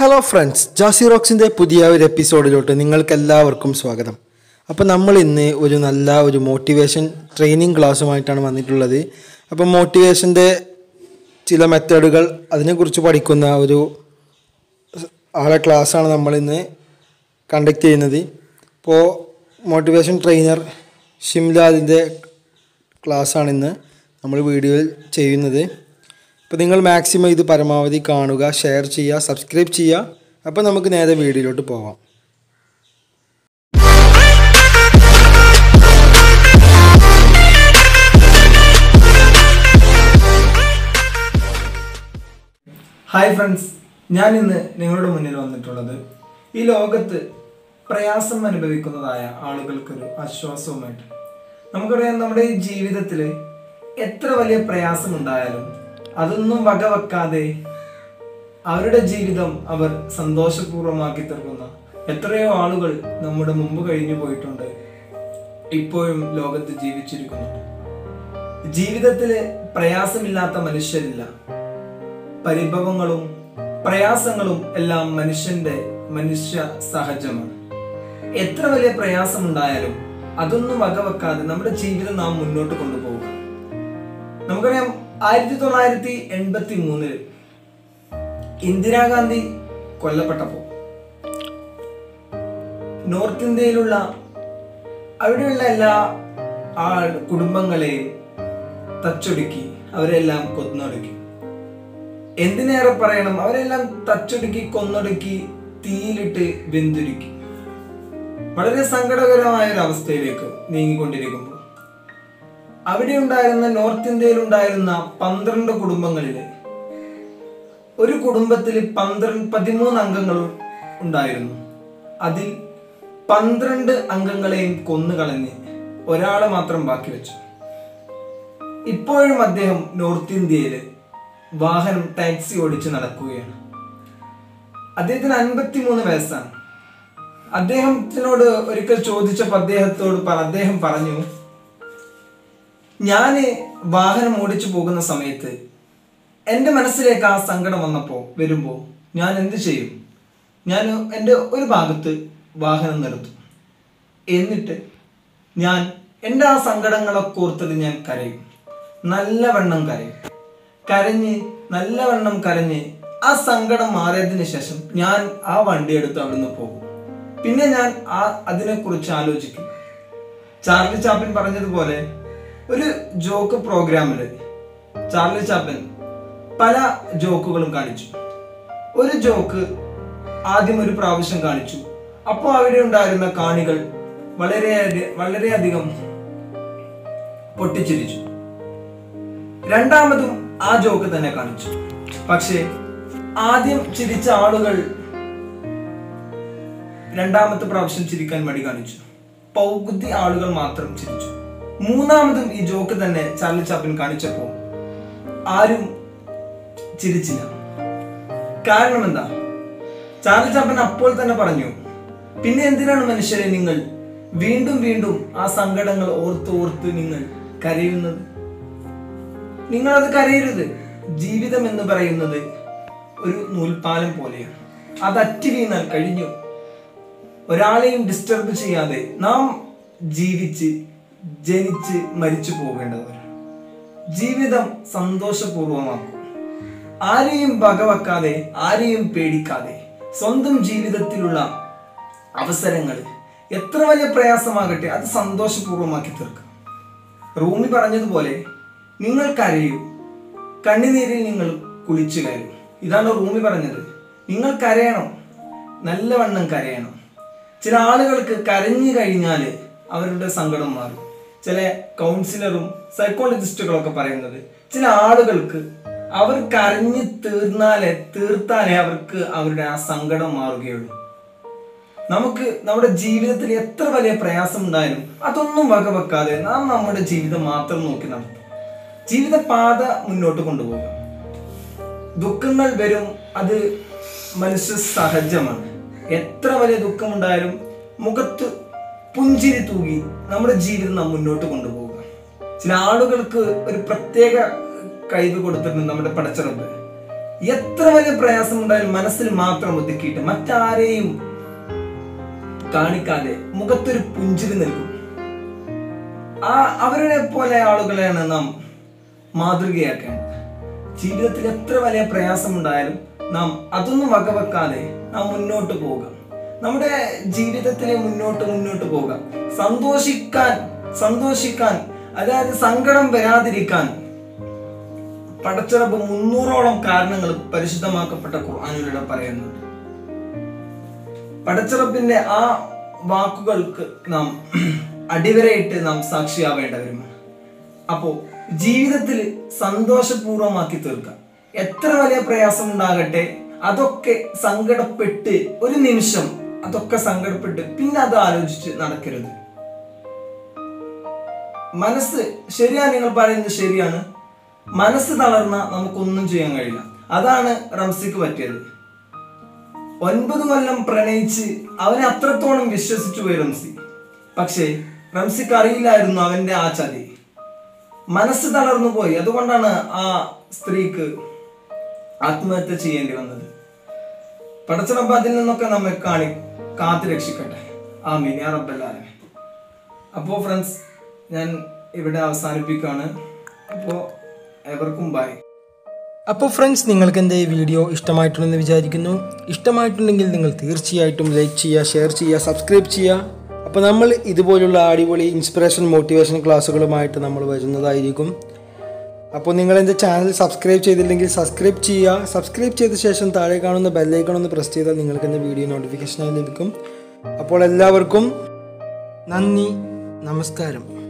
hello friends Jassie റോക്സിൻ്റെ പുതിയ ഒരു എപ്പിസോഡിലോട്ട് നിങ്ങൾക്ക് എല്ലാവർക്കും സ്വാഗതം അപ്പോൾ നമ്മൾ ഇന്ന് ഒരു നല്ല ഒരു മോട്ടിവേഷൻ ട്രെയിനിങ് ക്ലാസ്സുമായിട്ടാണ് വന്നിട്ടുള്ളത് അപ്പോൾ മോട്ടിവേഷൻ്റെ ചില മെത്തേഡുകൾ അതിനെക്കുറിച്ച് പഠിക്കുന്ന ഒരു ആളെ ക്ലാസ്സാണ് നമ്മൾ ഇന്ന് കണ്ടക്ട് ചെയ്യുന്നത് ഇപ്പോൾ മോട്ടിവേഷൻ ട്രെയിനർ ഷിംലാദിൻ്റെ ക്ലാസ്സാണ് ഇന്ന് നമ്മൾ വീഡിയോയിൽ ചെയ്യുന്നത് അപ്പോൾ നിങ്ങൾ മാക്സിമം ഇത് പരമാവധി കാണുക ഷെയർ ചെയ്യുക സബ്സ്ക്രൈബ് ചെയ്യുക അപ്പോൾ നമുക്ക് നേരെ വീഡിയോയിലോട്ട് പോവാം ഹായ് ഫ്രണ്ട്സ് ഞാൻ ഇന്ന് നിങ്ങളുടെ മുന്നിൽ വന്നിട്ടുള്ളത് ഈ ലോകത്ത് പ്രയാസം അനുഭവിക്കുന്നതായ ആളുകൾക്കൊരു ആശ്വാസവുമായിട്ട് നമുക്കറിയാം നമ്മുടെ ഈ ജീവിതത്തിൽ എത്ര വലിയ പ്രയാസമുണ്ടായാലും അതൊന്നും വകവെക്കാതെ അവരുടെ ജീവിതം അവർ സന്തോഷപൂർവ്വമാക്കി തീർക്കുന്ന എത്രയോ ആളുകൾ നമ്മുടെ മുമ്പ് കഴിഞ്ഞു പോയിട്ടുണ്ട് ഇപ്പോഴും ലോകത്ത് ജീവിച്ചിരിക്കുന്നുണ്ട് ജീവിതത്തിൽ പ്രയാസമില്ലാത്ത മനുഷ്യരില്ല പരിഭവങ്ങളും പ്രയാസങ്ങളും എല്ലാം മനുഷ്യന്റെ മനുഷ്യ സഹജമാണ് എത്ര വലിയ പ്രയാസമുണ്ടായാലും അതൊന്നും വകവെക്കാതെ നമ്മുടെ ജീവിതം നാം മുന്നോട്ട് കൊണ്ടുപോകുക നമുക്കറിയാം ആയിരത്തി തൊള്ളായിരത്തി എൺപത്തി മൂന്നില് ഇന്ദിരാഗാന്ധി കൊല്ലപ്പെട്ടപ്പോ നോർത്ത് ഇന്ത്യയിലുള്ള അവിടെയുള്ള എല്ലാ ആ കുടുംബങ്ങളെയും തച്ചൊടുക്കി അവരെല്ലാം കൊന്നൊടുക്കി എന്തിനേറെ പറയണം അവരെല്ലാം തച്ചൊടുക്കി കൊന്നൊടുക്കി തീയിലിട്ട് വെന്തുരുക്കി വളരെ സങ്കടകരമായ ഒരു അവസ്ഥയിലേക്ക് നീങ്ങിക്കൊണ്ടിരിക്കുമ്പോൾ അവിടെ ഉണ്ടായിരുന്ന നോർത്ത് ഇന്ത്യയിൽ ഉണ്ടായിരുന്ന പന്ത്രണ്ട് കുടുംബങ്ങളില് ഒരു കുടുംബത്തിൽ പന്ത്രണ്ട് പതിമൂന്ന് അംഗങ്ങൾ ഉണ്ടായിരുന്നു അതിൽ പന്ത്രണ്ട് അംഗങ്ങളെയും കൊന്നുകളഞ്ഞ് ഒരാളെ മാത്രം ബാക്കി വെച്ചു ഇപ്പോഴും അദ്ദേഹം നോർത്ത് ഇന്ത്യയിൽ വാഹനം ടാക്സി ഓടിച്ച് നടക്കുകയാണ് അദ്ദേഹത്തിന് അൻപത്തിമൂന്ന് വയസ്സാണ് അദ്ദേഹത്തിനോട് ഒരിക്കൽ ചോദിച്ചപ്പോൾ അദ്ദേഹത്തോട് പറ- അദ്ദേഹം പറഞ്ഞു ഞാന് വാഹനം ഓടിച്ചു പോകുന്ന സമയത്ത് എൻ്റെ മനസ്സിലേക്ക് ആ സങ്കടം വന്നപ്പോൾ വരുമ്പോൾ ഞാൻ എന്ത് ചെയ്യും ഞാൻ എൻ്റെ ഒരു ഭാഗത്ത് വാഹനം നിർത്തും എന്നിട്ട് ഞാൻ എൻ്റെ ആ സങ്കടങ്ങളൊക്കെ ഓർത്തിട്ട് ഞാൻ കരയും നല്ലവണ്ണം കരയും കരഞ്ഞ് നല്ലവണ്ണം കരഞ്ഞ് ആ സങ്കടം മാറിയതിന് ശേഷം ഞാൻ ആ വണ്ടി എടുത്ത് അവിടുന്ന് പോകും പിന്നെ ഞാൻ ആ അതിനെക്കുറിച്ച് ആലോചിക്കും ചാർലി ചാപ്പിൻ പറഞ്ഞതുപോലെ ഒരു ജോക്ക് പ്രോഗ്രാമില് ചാർലി ചാപ്പിൻ പല ജോക്കുകളും കാണിച്ചു ഒരു ജോക്ക് ആദ്യം ഒരു പ്രാവശ്യം കാണിച്ചു അപ്പോൾ അവിടെ ഉണ്ടായിരുന്ന കാണികൾ വളരെ വളരെയധികം പൊട്ടിച്ചിരിച്ചു രണ്ടാമതും ആ ജോക്ക് തന്നെ കാണിച്ചു പക്ഷേ ആദ്യം ചിരിച്ച ആളുകൾ രണ്ടാമത്തെ പ്രാവശ്യം ചിരിക്കാൻ മടി കാണിച്ചു പൗകുതി ആളുകൾ മാത്രം ചിരിച്ചു മൂന്നാമതും ഈ ജോക്ക് തന്നെ ചാർലി ചാപ്പിൻ കാണിച്ചപ്പോൾ ആരും ചിരിച്ചില്ല കാരണം എന്താ ചാർലി ചാപ്പൻ അപ്പോൾ തന്നെ പറഞ്ഞു പിന്നെ എന്തിനാണ് മനുഷ്യരെ നിങ്ങൾ വീണ്ടും വീണ്ടും ആ സങ്കടങ്ങൾ ഓർത്ത് ഓർത്ത് നിങ്ങൾ കരയുന്നത് നിങ്ങൾ അത് കരയരുത് ജീവിതം എന്ന് പറയുന്നത് ഒരു നൂൽപ്പാലം പോലെയാണ് അത് അറ്റി വീണാൽ കഴിഞ്ഞു ഒരാളെയും ഡിസ്റ്റർബ് ചെയ്യാതെ നാം ജീവിച്ച് ജനിച്ച് മരിച്ചു പോകേണ്ടവർ ജീവിതം സന്തോഷപൂർവമാക്കും ആരെയും വകവെക്കാതെ ആരെയും പേടിക്കാതെ സ്വന്തം ജീവിതത്തിലുള്ള അവസരങ്ങൾ എത്ര വലിയ പ്രയാസമാകട്ടെ അത് സന്തോഷപൂർവ്വമാക്കി തീർക്കാം റൂമി പറഞ്ഞതുപോലെ നിങ്ങൾ കരയൂ കണ്ണുനീരിൽ നിങ്ങൾ കുളിച്ചു കയറും ഇതാണ് റൂമി പറഞ്ഞത് നിങ്ങൾ കരയണം നല്ലവണ്ണം കരയണം ചില ആളുകൾക്ക് കരഞ്ഞു കഴിഞ്ഞാൽ അവരുടെ സങ്കടം മാറും ചില കൗൺസിലറും സൈക്കോളജിസ്റ്റുകളൊക്കെ പറയുന്നത് ചില ആളുകൾക്ക് അവർ കരഞ്ഞ് തീർന്നാലേ തീർത്താലേ അവർക്ക് അവരുടെ ആ സങ്കടം മാറുകയുള്ളൂ നമുക്ക് നമ്മുടെ ജീവിതത്തിൽ എത്ര വലിയ പ്രയാസം ഉണ്ടായാലും അതൊന്നും വകവെക്കാതെ നാം നമ്മുടെ ജീവിതം മാത്രം നോക്കി നടത്തും ജീവിത പാത മുന്നോട്ട് കൊണ്ടുപോകുക ദുഃഖങ്ങൾ വരും അത് മനുഷ്യ സഹജമാണ് എത്ര വലിയ ദുഃഖമുണ്ടായാലും മുഖത്ത് പുഞ്ചിരി തൂകി നമ്മുടെ ജീവിതം നാം മുന്നോട്ട് കൊണ്ടുപോകുക ചില ആളുകൾക്ക് ഒരു പ്രത്യേക കഴിവ് കൊടുത്തിട്ടുണ്ട് നമ്മുടെ പടച്ചിറപ്പ് എത്ര വലിയ പ്രയാസം ഉണ്ടായാലും മനസ്സിൽ മാത്രം ഒതുക്കിയിട്ട് മറ്റാരെയും കാണിക്കാതെ മുഖത്തൊരു പുഞ്ചിരി നൽകും ആ അവരുടെ പോലെ ആളുകളെയാണ് നാം മാതൃകയാക്കേണ്ടത് ജീവിതത്തിൽ എത്ര വലിയ പ്രയാസമുണ്ടായാലും നാം അതൊന്നും വകവെക്കാതെ നാം മുന്നോട്ട് പോകാം നമ്മുടെ ജീവിതത്തിലെ മുന്നോട്ട് മുന്നോട്ട് പോകാം സന്തോഷിക്കാൻ സന്തോഷിക്കാൻ അതായത് സങ്കടം വരാതിരിക്കാൻ പടച്ചിറപ്പ് മുന്നൂറോളം കാരണങ്ങൾ പരിശുദ്ധമാക്കപ്പെട്ട ഖുർആാനിലൂടെ പറയുന്നുണ്ട് പടച്ചിറപ്പിന്റെ ആ വാക്കുകൾക്ക് നാം അടിവരയിട്ട് നാം സാക്ഷിയാവേണ്ടവരുമാണ് അപ്പോ ജീവിതത്തിൽ സന്തോഷപൂർവമാക്കി തീർക്കാം എത്ര വലിയ പ്രയാസം ഉണ്ടാകട്ടെ അതൊക്കെ സങ്കടപ്പെട്ട് ഒരു നിമിഷം അതൊക്കെ സങ്കടപ്പെട്ട് പിന്നെ അത് ആലോചിച്ച് നടക്കരുത് മനസ്സ് ശരിയാണ് നിങ്ങൾ പറയുന്നത് ശരിയാണ് മനസ്സ് തളർന്ന നമുക്കൊന്നും ചെയ്യാൻ കഴിയില്ല അതാണ് റംസിക്ക് പറ്റിയത് ഒൻപത് കൊല്ലം പ്രണയിച്ച് അവനെ അത്രത്തോളം വിശ്വസിച്ചു പോയി റംസി പക്ഷേ റംസിക്ക് അറിയില്ലായിരുന്നു അവന്റെ ആ ചതി മനസ്സ് തളർന്നു പോയി അതുകൊണ്ടാണ് ആ സ്ത്രീക്ക് ആത്മഹത്യ ചെയ്യേണ്ടി വന്നത് പടച്ചറപ്പ് അതിൽ നിന്നൊക്കെ നമ്മെ കാണി കാത്തു രക്ഷിക്കട്ടെ ആ മിനിയ റബ്ബല്ലാലെ അപ്പോൾ ഫ്രണ്ട്സ് ഞാൻ ഇവിടെ അവസാനിപ്പിക്കുകയാണ് അപ്പോൾ എവർക്കും ബൈ അപ്പോൾ ഫ്രണ്ട്സ് നിങ്ങൾക്ക് എൻ്റെ ഈ വീഡിയോ ഇഷ്ടമായിട്ടുണ്ടെന്ന് വിചാരിക്കുന്നു ഇഷ്ടമായിട്ടുണ്ടെങ്കിൽ നിങ്ങൾ തീർച്ചയായിട്ടും ലൈക്ക് ചെയ്യുക ഷെയർ ചെയ്യുക സബ്സ്ക്രൈബ് ചെയ്യുക അപ്പോൾ നമ്മൾ ഇതുപോലുള്ള അടിപൊളി ഇൻസ്പിറേഷൻ മോട്ടിവേഷൻ ക്ലാസ്സുകളുമായിട്ട് നമ്മൾ വരുന്നതായിരിക്കും അപ്പോൾ നിങ്ങൾ എൻ്റെ ചാനൽ സബ്സ്ക്രൈബ് ചെയ്തില്ലെങ്കിൽ സബ്സ്ക്രൈബ് ചെയ്യുക സബ്സ്ക്രൈബ് ചെയ്ത ശേഷം താഴെ കാണുന്ന ബെല്ലൈക്കൺ ഒന്ന് പ്രസ് ചെയ്താൽ നിങ്ങൾക്ക് എൻ്റെ വീഡിയോ നോട്ടിഫിക്കേഷനായി ലഭിക്കും അപ്പോൾ എല്ലാവർക്കും നന്ദി നമസ്കാരം